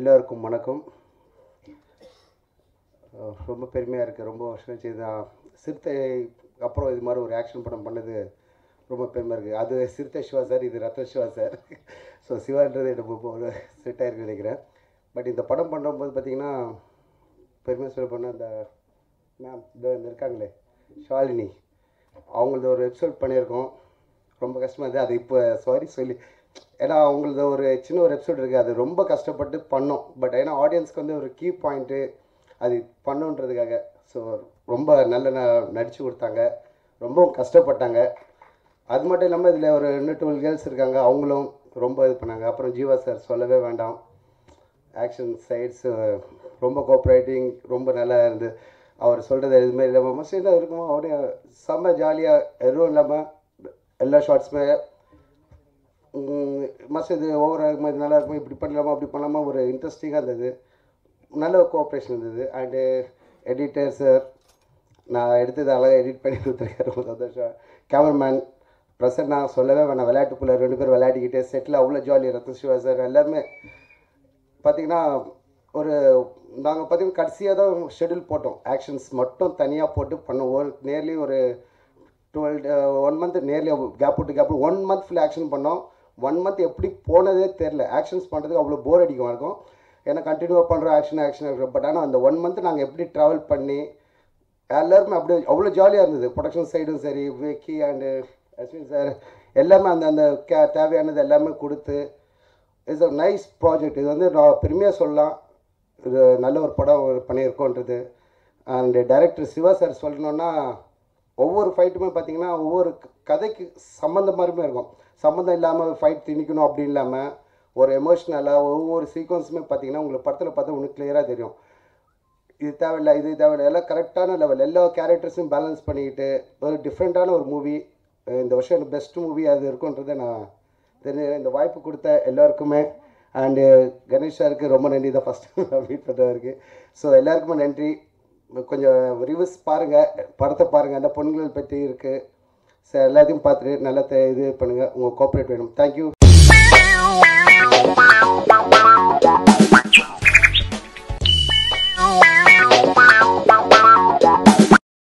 எல்லோருக்கும் வணக்கம் அஹ் ரொம்ப பெருமையாக இருக்குது ரொம்ப வருஷம் கழிச்சு தான் சிறுத்தை அப்புறம் இது மாதிரி ஒரு ஆக்ஷன் படம் பண்ணது ரொம்ப பெருமையாக இருக்குது அது சிறுத்தை சிவா சார் இது ரத்ன சிவா சார் ஸோ சிவான்றது எனக்கு ஒரு செட்டாக இருக்கு நினைக்கிறேன் பட் இந்த படம் பண்ணும்போது பார்த்தீங்கன்னா பெருமையாக சொல்ல போனால் அந்த மேம் இதோ இந்த இருக்காங்களே ஷாலினி அவங்களது ஒரு எபிசோட் பண்ணியிருக்கோம் ரொம்ப கஷ்டமாக இருந்தது அது இப்போ சாரி சொல்லி ஏன்னா அவங்களது ஒரு சின்ன ஒரு எபிசோட் இருக்குது அது ரொம்ப கஷ்டப்பட்டு பண்ணோம் பட் ஏன்னா ஆடியன்ஸ்க்கு வந்து ஒரு கீ பாயிண்ட்டு அது பண்ணுன்றதுக்காக ஸோ ரொம்ப நல்ல ந- நடிச்சு கொடுத்தாங்க ரொம்பவும் கஷ்டப்பட்டாங்க அது மட்டும் இல்லாமல் இதில் ஒரு இன்னும் டுவெல் கேர்ள்ஸ் இருக்காங்க அவங்களும் ரொம்ப இது பண்ணாங்க அப்புறம் ஜீவா சார் சொல்லவே வேண்டாம் ஆக்ஷன் சைட்ஸு ரொம்ப கோஆப்ரேட்டிங் ரொம்ப நல்லா இருந்து அவர் சொல்கிறது எதுவுமே இல்லாமல் மஸ்ட் என்ன இருக்குமோ அப்படியே செம்ம ஜாலியாக எதுவும் இல்லாமல் எல்லா ஷார்ட்ஸுமே மஸ்ட் இது ஓவராக இருக்குமா இது நல்லா இருக்குமா இப்படி பண்ணலாமா அப்படி பண்ணலாமா ஒரு இன்ட்ரெஸ்டிங்காக இருந்தது நல்ல கோஆப்ரேஷன் இருந்தது அண்டு எடிட்டர் சார் நான் எடுத்தது அழகாக எடிட் பண்ணி கொடுத்துருக்காரு ரொம்ப சந்தோஷம் கேமராமேன் பிரசன்னா சொல்லவே வேணாம் விளையாட்டுக்குள்ளே ரெண்டு பேரும் விளையாடிக்கிட்டு செட்டில் அவ்வளோ ஜாலி ரத்ன சிவா சார் எல்லாருமே பார்த்தீங்கன்னா ஒரு நாங்கள் பார்த்தீங்கன்னா கடைசியாக தான் ஷெட்யூல் போட்டோம் ஆக்ஷன்ஸ் மட்டும் தனியாக போட்டு பண்ணோம் ஒரு நேர்லி ஒரு twelve one month nearly gap விட்டு gap one month full action பண்ணோம் ஒன் மந்த் எப்படி போனதே தெரில ஆக்ஷன்ஸ் பண்ணுறதுக்கு அவ்வளோ போர் அடிக்கும் இருக்கும் ஏன்னா கண்டினியூவாக பண்ணுறோம் ஆக்ஷன் ஆக்ஷன் பட் ஆனால் அந்த ஒன் மந்த் நாங்கள் எப்படி ட்ராவல் பண்ணி எல்லாருமே அப்படியே அவ்வளோ ஜாலியாக இருந்தது ப்ரொடக்ஷன் சைடும் சரி விக்கி அண்டு அஸ்வின் சார் எல்லாமே அந்த அந்த கே தேவையானது எல்லாமே கொடுத்து இட்ஸ் அ நைஸ் ப்ராஜெக்ட் இது வந்து நான் பெருமையாக சொல்லலாம் இது நல்ல ஒரு படம் ஒரு பண்ணியிருக்கோன்றது அண்ட் டைரக்டர் சிவா சார் சொல்லணுன்னா ஒவ்வொரு ஃபைட்டுமே பார்த்தீங்கன்னா ஒவ்வொரு க- கதைக்கு சம்மந்தம் மாதிரிமே இருக்கும் சம்மந்தம் இல்லாமல் ஃபைட் திணிக்கணும் அப்படி இல்லாமல் ஒரு எமோஷ்னலாக ஒவ்வொரு சீக்வன்ஸுமே பார்த்தீங்கன்னா உங்களுக்கு படத்தில் பார்த்தா உங்களுக்கு கிளியராக தெரியும் இது தேவையில்லை இது தேவையில்லை எல்லாம் கரெக்டான லெவல் எல்லா கேரக்டர்ஸும் பேலன்ஸ் பண்ணிக்கிட்டு ஒரு டிஃப்ரெண்ட்டான ஒரு மூவி இந்த வருஷம் எனக்கு பெஸ்ட் மூவி அது இருக்குன்றதை நான் தெரிஞ்சு இந்த வாய்ப்பு கொடுத்த எல்லாருக்குமே அண்டு கணேஷ் சாருக்கு ரொம்ப நன்றி தான் ஃபஸ்ட்டு மீட் பண்ணுறவருக்கு ஸோ எல்லாருக்குமே நன்றி கொஞ்சம் ரிவ்யூஸ் பாருங்கள் படத்தை பாருங்கள் அந்த பொண்ணுகள் பற்றி இருக்குது ஸோ எல்லாத்தையும் பார்த்துட்டு நல்லா தெ- இது பண்ணுங்கள் உங்கள் கோஆப்ரேட் வேணும் தேங்க்யூ